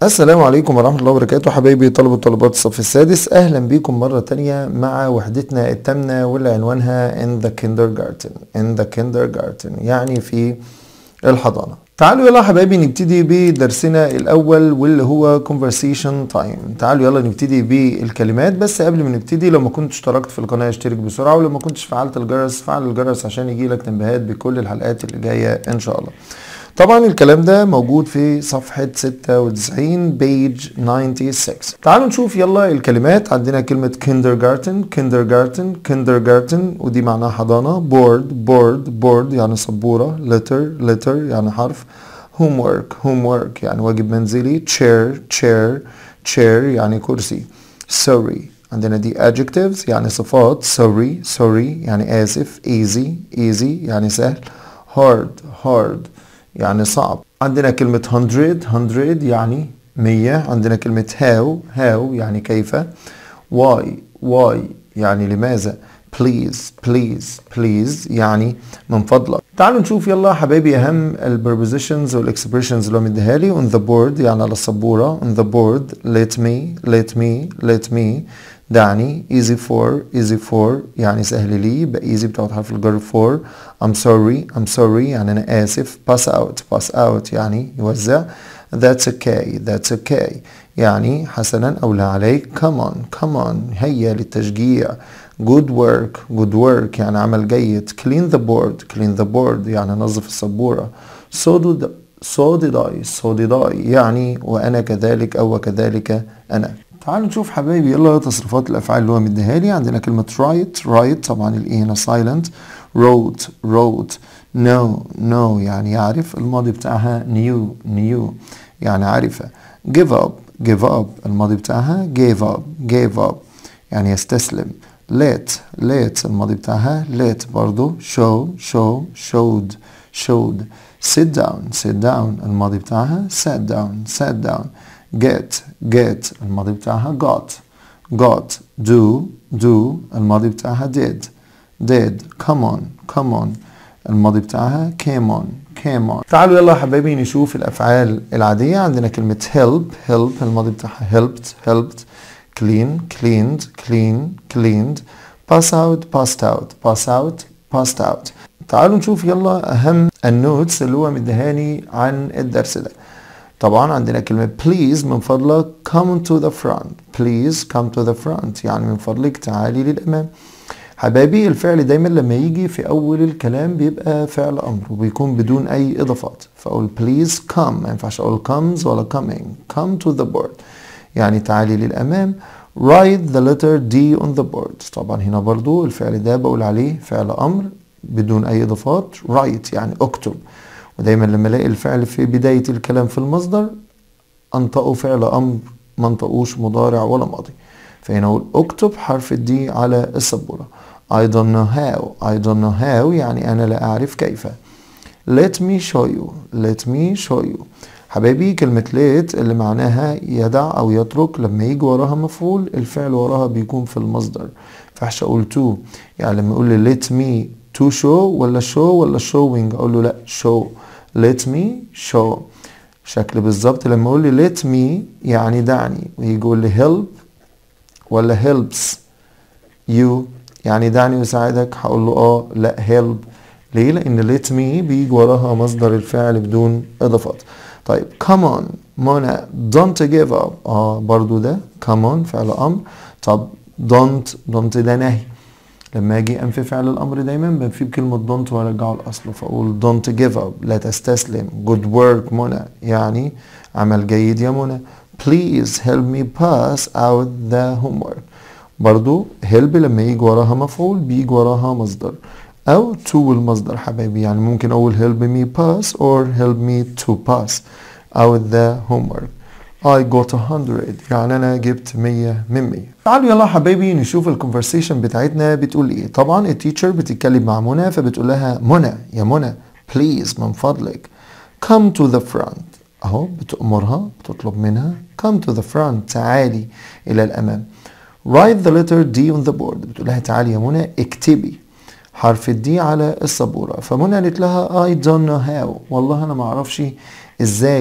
السلام عليكم ورحمة الله وبركاته حبايبي طلبة وطالبات الصف السادس أهلا بيكم مرة تانية مع وحدتنا التامنة واللي عنوانها in the kindergarten in the kindergarten يعني في الحضانة تعالوا يلا حبايبي نبتدي بدرسنا الأول واللي هو conversation time تعالوا يلا نبتدي بالكلمات بس قبل ما نبتدي لو ما كنتش اشتركت في القناة اشترك بسرعة ولو ما كنتش فعلت الجرس فعل الجرس عشان يجيلك تنبيهات بكل الحلقات اللي جاية إن شاء الله طبعا الكلام ده موجود في صفحة 96 بيج 96 تعالوا نشوف يلا الكلمات عندنا كلمة kindergarten kindergarten kindergarten ودي معناها حضانة board board board يعني سبورة letter letter يعني حرف homework homework يعني واجب منزلي chair chair chair يعني كرسي sorry عندنا دي adjectives يعني صفات sorry sorry يعني آسف easy easy يعني سهل hard hard يعني صعب عندنا كلمة hundred hundred يعني مية عندنا كلمة how how يعني كيف why why يعني لماذا please please please يعني من فضلك تعالوا نشوف يلا حبايبي اهم البربوزيشنز والاكسبريشنز اللي هو مديها لي on the board يعني على السبورة on the board let me let me let me دعني easy for easy for يعني سهل لي يبقى easy بتاخد حرف الجر for I'm sorry I'm sorry يعني أنا آسف pass out pass out يعني يوزع that's okay that's okay يعني حسنا أو لا عليك come on come on هيا للتشجيع good work good work يعني عمل جيد clean the board clean the board يعني نظف السبورة so did so did I so did I يعني وأنا كذلك أو وكذلك أنا تعالوا نشوف حبايبي يلا تصريفات الافعال اللي هو مديها لي عندنا كلمه write write طبعا الاي هنا silent wrote wrote know know يعني يعرف الماضي بتاعها knew knew يعني عرفه give up give up الماضي بتاعها gave up gave up يعني يستسلم let let الماضي بتاعها let برضو show show showed showed sit down sit down الماضي بتاعها sat down sat down get get الماضي بتاعها got got do do الماضي بتاعها did did come on come on الماضي بتاعها came on came on تعالوا يلا يا حبايبي نشوف الأفعال العادية عندنا كلمة help help الماضي بتاعها helped helped clean cleaned clean cleaned pass out passed out pass out passed out تعالوا نشوف يلا أهم النوتس اللي هو مدهاني عن الدرس ده طبعا عندنا كلمة please من فضلك come to the front please come to the front يعني من فضلك تعالي للأمام حبايبي الفعل دايما لما يجي في أول الكلام بيبقى فعل أمر وبيكون بدون أي إضافات فأقول please come ما ينفعش أقول comes ولا coming come to the board يعني تعالي للأمام write the letter D on the board طبعا هنا برضو الفعل ده بقول عليه فعل أمر بدون أي إضافات write يعني اكتب ودايما لما الاقي الفعل في بداية الكلام في المصدر انطقه فعل امر ما انطقوش مضارع ولا ماضي فهنا اقول اكتب حرف الدي على السبورة I don't know how I don't know how يعني انا لا اعرف كيف let me show you let me show you حبايبي كلمة let اللي معناها يدع او يترك لما يجي وراها مفعول الفعل وراها بيكون في المصدر فحش اقول to يعني لما يقول لي let me to show ولا show ولا showing اقول له لا show let me show شكل بالظبط لما اقول لي let me يعني دعني ويجي يقول لي help ولا helps you يعني دعني وساعدك هقول له اه لا help ليه لان let me بيجي وراها مصدر الفعل بدون اضافات طيب come on منى don't give up اه برضو ده come on فعل امر طب don't don't ده نهي لما اجي انفي فعل الامر دايما بنفيه بكلمه دونت وارجعه لاصله فاقول دونت جيف اب لا تستسلم جود ورك منى يعني عمل جيد يا منى please help me pass out the homework برضو help لما يجي وراها مفعول بيجي وراها مصدر او to المصدر حبايبي يعني ممكن اقول help me pass or help me to pass out the homework I got a hundred يعني أنا جبت مية من مية تعالوا يلا حبايبي نشوف الكونفرسيشن بتاعتنا بتقول إيه طبعا التيتشر بتتكلم مع منى فبتقول لها منى يا منى بليز من فضلك come to the front أهو بتأمرها بتطلب منها come to the front تعالي إلى الأمام write the letter D on the board بتقول لها تعالي يا منى اكتبي حرف الدي على السبورة فمنى قالت لها I don't know how والله أنا ما أعرفش إزاي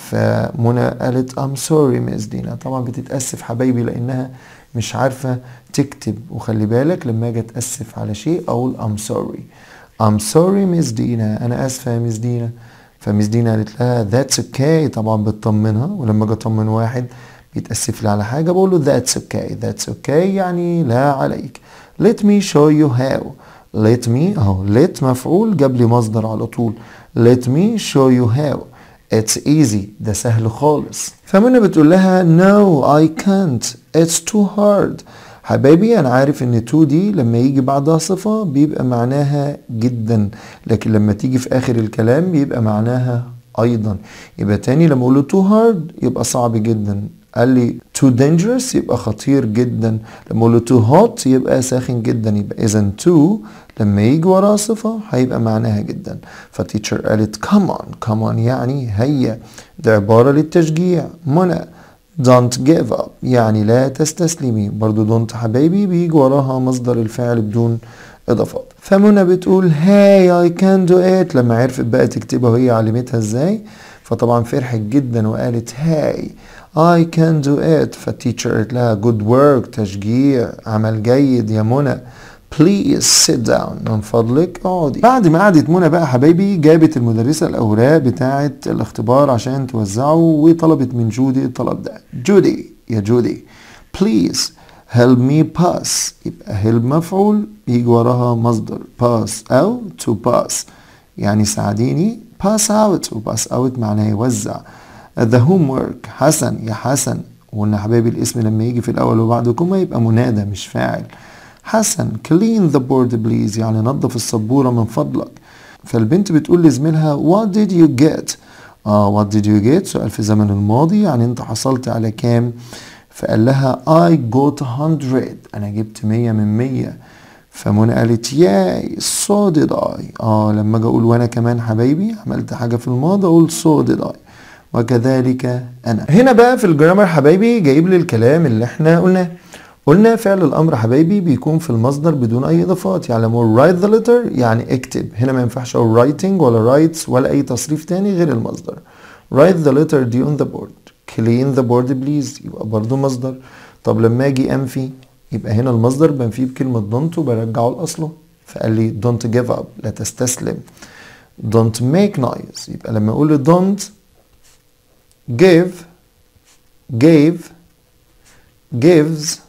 فمنى قالت I'm sorry مس دينا طبعا بتتأسف حبايبي لأنها مش عارفة تكتب وخلي بالك لما اجي اتأسف على شيء أقول I'm sorry I'm sorry مس دينا أنا آسفة يا مس دينا فمس دينا قالت لها that's okay طبعا بتطمنها ولما اجي اطمن واحد بيتأسف لي على حاجة بقول له that's okay that's okay يعني لا عليك let me show you how let me اهو let مفعول جاب لي مصدر على طول let me show you how it's easy ده سهل خالص فمنى بتقول لها no I can't it's too hard حبايبي انا عارف ان تو دي لما يجي بعدها صفة بيبقى معناها جدا لكن لما تيجي في اخر الكلام بيبقى معناها ايضا يبقى تاني لما اقول له too hard يبقى صعب جدا قال لي too dangerous يبقى خطير جدا لما اقول له too hot يبقى ساخن جدا يبقى اذا too لما يجي وراها صفة هيبقى معناها جدا فالتيتشر قالت come on come on يعني هيا ده عبارة للتشجيع منى don't give up يعني لا تستسلمي برضو don't حبايبي بيجي وراها مصدر الفعل بدون اضافات فمنى بتقول hey I can do it لما عرفت بقى تكتبها وهي علمتها ازاي فطبعا فرحت جدا وقالت hey I can do it فالتيتشر قالت لها good work تشجيع عمل جيد يا منى please sit down من فضلك اقعدي بعد ما قعدت منى بقى حبايبي جابت المدرسة الأوراق بتاعة الاختبار عشان توزعه وطلبت من جودي الطلب ده جودي يا جودي please help me pass يبقى help مفعول يجي وراها مصدر pass أو to pass يعني ساعديني pass out و pass out معناه يوزع the homework حسن يا حسن وقلنا حبايبي الاسم لما يجي في الأول وبعد كوما يبقى منادى مش فاعل حسن clean the board please يعني نظف السبورة من فضلك فالبنت بتقول لزميلها what did you get اه what did you get سؤال في زمن الماضي يعني انت حصلت على كام فقال لها I got 100 انا جبت 100 من 100 فمنى قالت ياي so did I اه لما اجي اقول وانا كمان حبايبي عملت حاجة في الماضي اقول so did I وكذلك انا هنا بقى في الجرامر حبايبي جايب لي الكلام اللي احنا قلناه قلنا فعل الامر حبايبي بيكون في المصدر بدون اي اضافات يعني لما اقول write the letter يعني اكتب هنا ما ينفعش اقول writing ولا writes ولا اي تصريف تاني غير المصدر write the letter دي on the board clean the board please يبقى برضو مصدر طب لما اجي انفي يبقى هنا المصدر بنفيه بكلمة don't وبرجعه لأصله فقال لي don't give up لا تستسلم don't make noise يبقى لما اقول don't give gave gives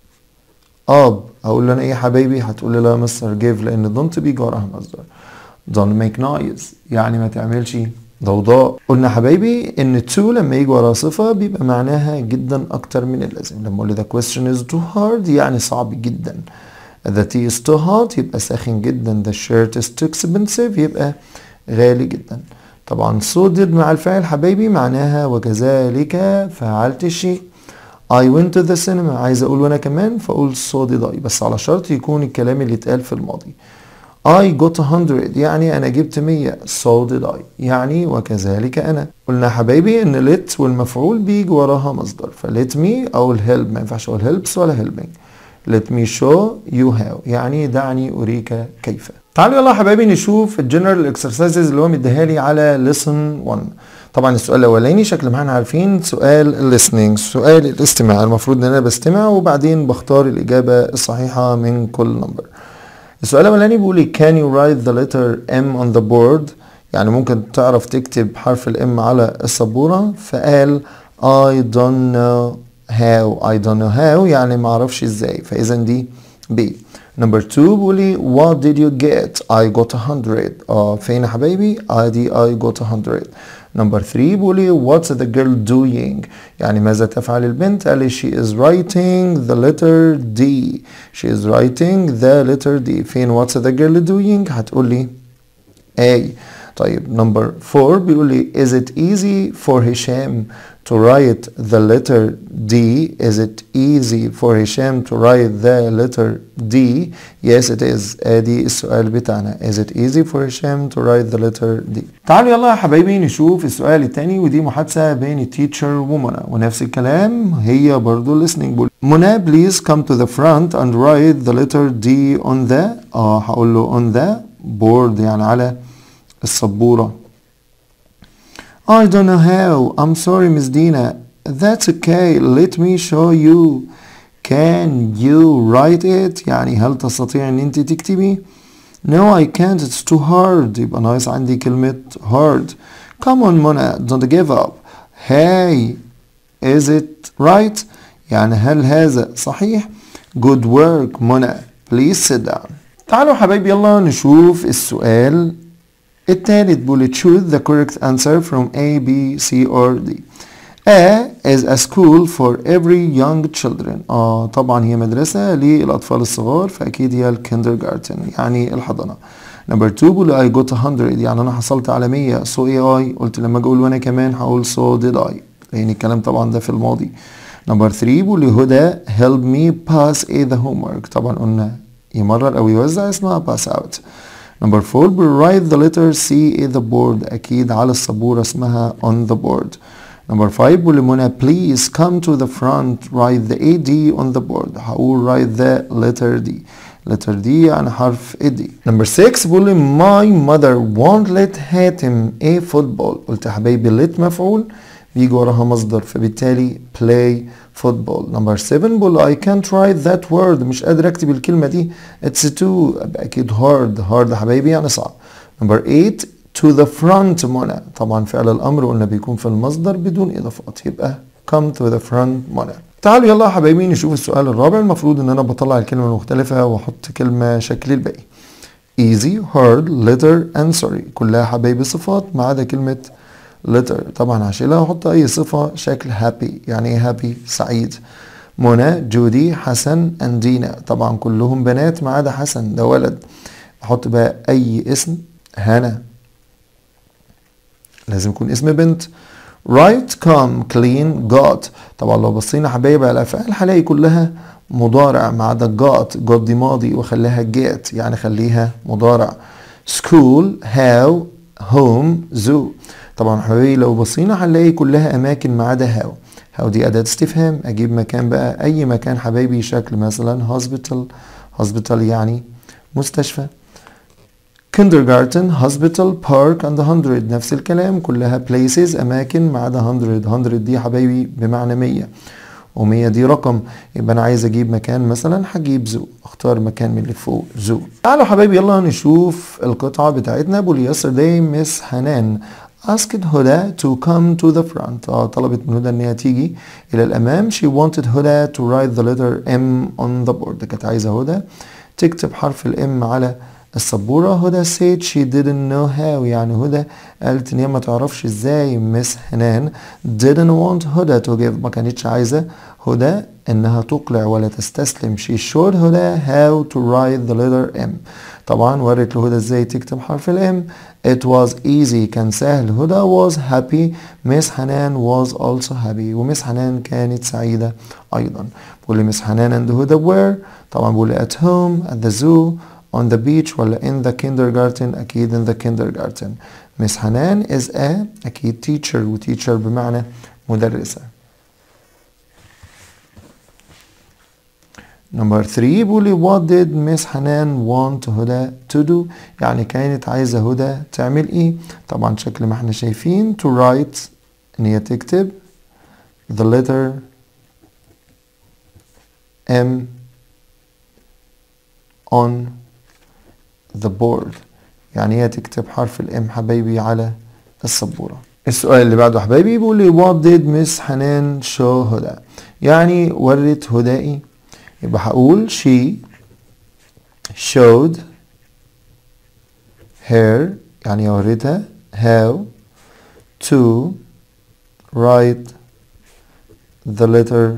up اقول له انا ايه يا حبايبي هتقول لي لا يا مستر give لان don't بيجي وراها مصدر don't make noise يعني ما تعملش ضوضاء قلنا حبايبي ان to لما يجي ورا صفة بيبقى معناها جدا اكتر من اللازم لما اقول the question is too hard يعني صعب جدا the tea is too hot يبقى ساخن جدا the shirt is too expensive يبقى غالي جدا طبعا so did مع الفعل حبايبي معناها وكذلك فعلت الشيء I went to the cinema عايز اقول وانا كمان فاقول so did I بس على شرط يكون الكلام اللي اتقال في الماضي I got 100 يعني انا جبت 100 so did I يعني وكذلك انا قلنا حبايبي ان let والمفعول بيجي وراها مصدر ف let me او help ما ينفعش اقول helps ولا helping let me show you how يعني دعني اريك كيف تعالوا يلا يا حبايبي نشوف الجنرال اكسرسايزز اللي هو مديها لي على lesson 1 طبعا السؤال الاولاني شكل ما احنا عارفين سؤال listening سؤال الاستماع المفروض ان انا بستمع وبعدين بختار الاجابه الصحيحه من كل نمبر السؤال الاولاني بيقول لي can you write the letter M on the board يعني ممكن تعرف تكتب حرف الام على السبوره فقال I don't know how I don't know how يعني ما اعرفش ازاي فاذا دي B نمبر 2 بيقول لي what did you get I got 100 اه فين يا حبايبي ادي I got 100 نمبر 3 بيقول لي what's the girl doing يعني ماذا تفعل البنت قال لي she is writing the letter D she is writing the letter D فين what's the girl doing هتقول لي A طيب نمبر 4 بيقول لي is it easy for هشام to write the letter D is it easy for هشام to write the letter D yes it is ادي السؤال بتاعنا is it easy for هشام to write the letter D تعالوا يلا يا حبايبي نشوف السؤال التاني ودي محادثة بين التيتشر ومنى ونفس الكلام هي برضو listening بول منى please come to the front and write the letter D on the اه هقول له on the board يعني على السبورة I don't know how. I'm sorry, Miss Dina. That's okay. Let me show you. Can you write it? يعني هل تستطيع ان انت تكتبي؟ No, I can't. It's too hard. يبقى ناقص عندي كلمة hard. Come on, Mona. Don't give up. Hey, is it right? يعني هل هذا صحيح؟ Good work, Mona. Please sit down. تعالوا حبايبي يلا نشوف السؤال التالت بيقول choose the correct answer from A, B, C or D. A is a school for every young children. اه طبعا هي مدرسة للأطفال الصغار فأكيد هي الكندرجارتن يعني الحضانة. نمبر 2 بيقول I got 100 يعني أنا حصلت على 100 so اي I قلت لما أقول وأنا كمان هقول so did I لأن الكلام طبعا ده في الماضي. نمبر 3 بيقول هدى help me pass A the homework طبعا قلنا يمرر أو يوزع اسمها pass out. نمبر 4 بيقول write the letter C in the board أكيد على السبورة اسمها on the board. نمبر 5 بيقول لمنى please come to the front write the AD on the board هقول write the letter D letter D يعني حرف AD نمبر 6 بيقول لي my mother won't let هاتم a football قلت يا حبايبي let مفعول بيجي وراها مصدر فبالتالي play football نمبر 7 بقول I can't write that word مش قادر اكتب الكلمة دي it's too أبقى اكيد hard hard يا حبايبي يعني صعب نمبر 8 to the front منى طبعا فعل الامر قلنا بيكون في المصدر بدون اضافات يبقى come to the front منى تعالوا يلا يا حبايبي نشوف السؤال الرابع المفروض ان انا بطلع الكلمه المختلفه واحط كلمه شكل الباقي easy hard letter and sorry كلها حبايبي صفات ما عدا كلمه letter طبعا هشيلها احط اي صفه شكل happy يعني ايه happy سعيد منى جودي حسن اندينا طبعا كلهم بنات ما عدا حسن ده ولد احط بقى اي اسم هنا لازم يكون اسم بنت right come clean got طبعا لو بصينا حبايبي على الافعال هلاقي كلها مضارع ما عدا got got دي ماضي وخليها get يعني خليها مضارع school how home zoo طبعا حبايبي لو بصينا هنلاقي كلها اماكن ما عدا how how دي اداة استفهام اجيب مكان بقى اي مكان حبايبي شكل مثلا hospital hospital يعني مستشفى kindergarten hospital park and hundred نفس الكلام كلها places أماكن ما عدا hundred hundred دي حبايبي بمعنى مية ومية دي رقم يبقى أنا عايز أجيب مكان مثلا هجيب زو أختار مكان من اللي فوق زو تعالوا حبايبي يلا نشوف القطعة بتاعتنا بقول yesterday miss حنان asked هدى to come to the front آه طلبت من هدى ان هي تيجي الى الامام she wanted هدى to write the letter M on the board كانت عايزة هدى تكتب حرف الام على السبورة هدى said she didn't know how يعني هدى قالت ان هي ما تعرفش ازاي مس حنان didn't want هدى to give ما كانتش عايزة هدى انها تقلع ولا تستسلم she showed هدى how to write the letter M طبعا ورت لهدى ازاي تكتب حرف الام it was easy كان سهل هدى was happy مس حنان was also happy ومس حنان كانت سعيدة ايضا بقول لي مس حنان and هدى were طبعا بقول لي at home at the zoo on the beach ولا in the kindergarten أكيد in the kindergarten Miss حنان is a أكيد teacher و teacher بمعنى مدرسة Number 3 بيقول لي what did Miss حنان want هدى to do يعني كانت عايزة هدى تعمل ايه طبعا شكل ما احنا شايفين to write ان هي تكتب the letter M on the board يعني هي تكتب حرف الام حبايبي على السبورة السؤال اللي بعده حبايبي بيقول لي what did Miss حنان show هدى يعني ورت هدى ايه يبقى هقول she showed her يعني ورتها how to write the letter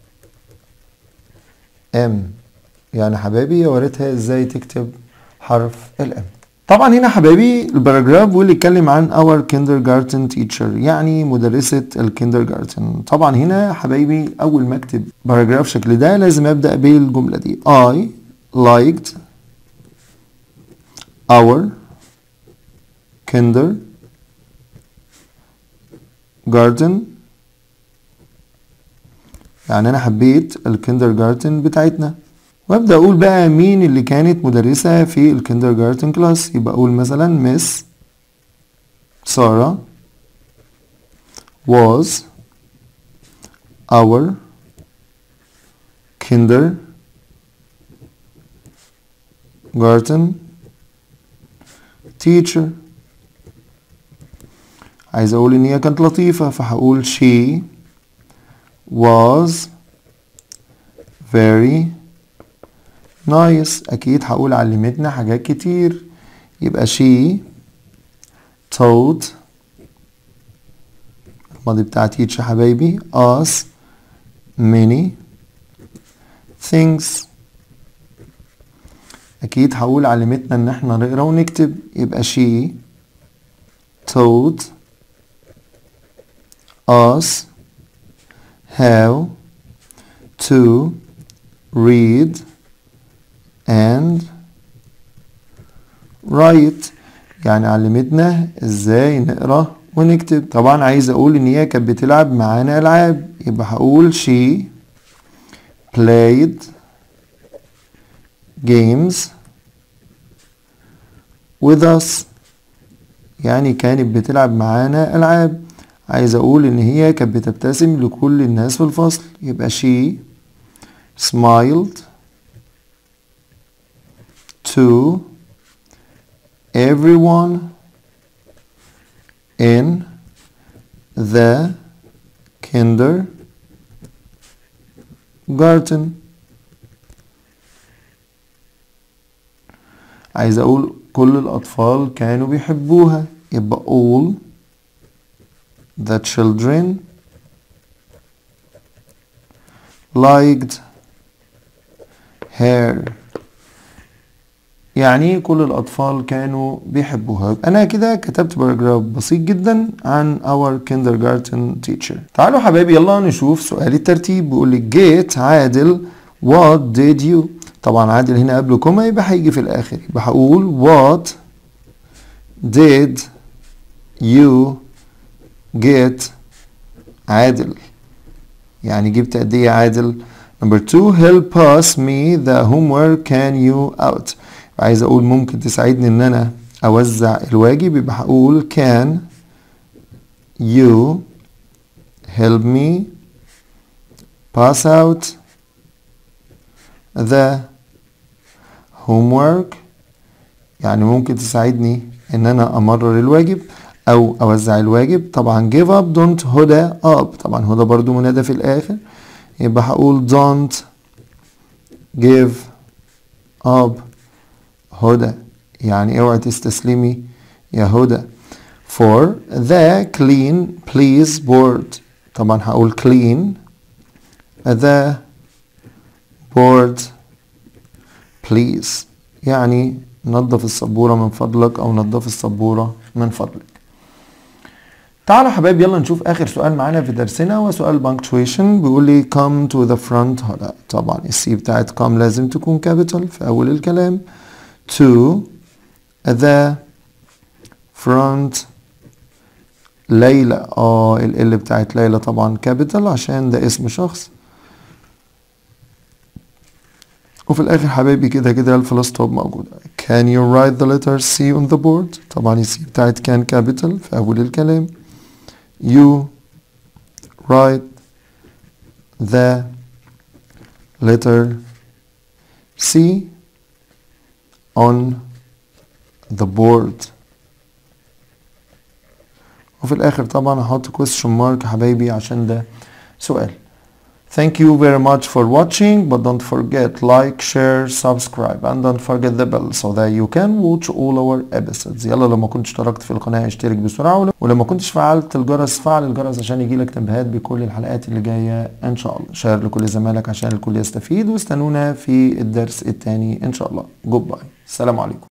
M يعني حبايبي ورتها ازاي تكتب حرف الام طبعا هنا حبايبي الباراجراف بيقول يتكلم عن our kindergarten teacher يعني مدرسة الكندرجارتن طبعا هنا حبايبي اول ما اكتب باراجراف شكل ده لازم ابدأ بالجملة دي I liked our kindergarten يعني انا حبيت الكندرجارتن بتاعتنا وابدا اقول بقى مين اللي كانت مدرسه في الكندرجارتن كلاس يبقى اقول مثلا مس ساره was our kindergarten teacher عايز اقول ان هي كانت لطيفة فهقول she was very nice اكيد هقول علمتنا حاجات كتير يبقى she taught الماضي بتاع teach يا حبايبي us many things اكيد هقول علمتنا ان احنا نقرا ونكتب يبقى she taught us how to read and write يعني علمتنا ازاي نقرا ونكتب طبعا عايز اقول ان هي كانت بتلعب معانا العاب يبقى هقول she played games with us يعني كانت بتلعب معانا العاب عايز اقول ان هي كانت بتبتسم لكل الناس في الفصل يبقى she smiled to everyone in the kindergarten عايز اقول كل الاطفال كانوا بيحبوها يبقى all the children liked her يعني كل الأطفال كانوا بيحبوها أنا كده كتبت باراجراف بسيط جدا عن our kindergarten teacher تعالوا حبايبي يلا نشوف سؤال الترتيب بيقول لي جيت عادل what did you طبعا عادل هنا قبل كوما يبقى هيجي في الآخر يبقى هقول what did you get عادل يعني جبت قد ايه عادل number two help us me the homework can you out عايز اقول ممكن تساعدني ان انا اوزع الواجب يبقى هقول can you help me pass out the homework يعني ممكن تساعدني ان انا امرر الواجب او اوزع الواجب طبعا give up don't هدى up طبعا هدى برضو منادى في الاخر يبقى هقول don't give up هدى يعني اوعي تستسلمي يا هدى for the clean please board طبعا هقول clean the board please يعني نظف السبورة من فضلك او نظف السبورة من فضلك تعالوا حبايب يلا نشوف اخر سؤال معانا في درسنا هو سؤال punctuation بيقول لي come to the front هلا طبعا السي بتاعت come لازم تكون capital في اول الكلام to the front ليلى اه ال بتاعت ليلى طبعا capital عشان ده اسم شخص وفي الاخر حبايبي كده كده الفول ستوب موجودة can you write the letter C on the board طبعا السي بتاعت كان capital في اول الكلام you write the letter C on the board وفي الاخر طبعا هحط question mark يا حبايبي عشان ده سؤال Thank you very much for watching but don't forget like, share, subscribe and don't forget the bell so that you can watch all our episodes يلا لما كنت اشتركت في القناة اشترك بسرعة ولما كنتش فعلت الجرس فعل الجرس عشان يجيلك تنبيهات بكل الحلقات اللي جاية ان شاء الله شير لكل زمايلك عشان الكل يستفيد واستنونا في الدرس التاني ان شاء الله جود باي السلام عليكم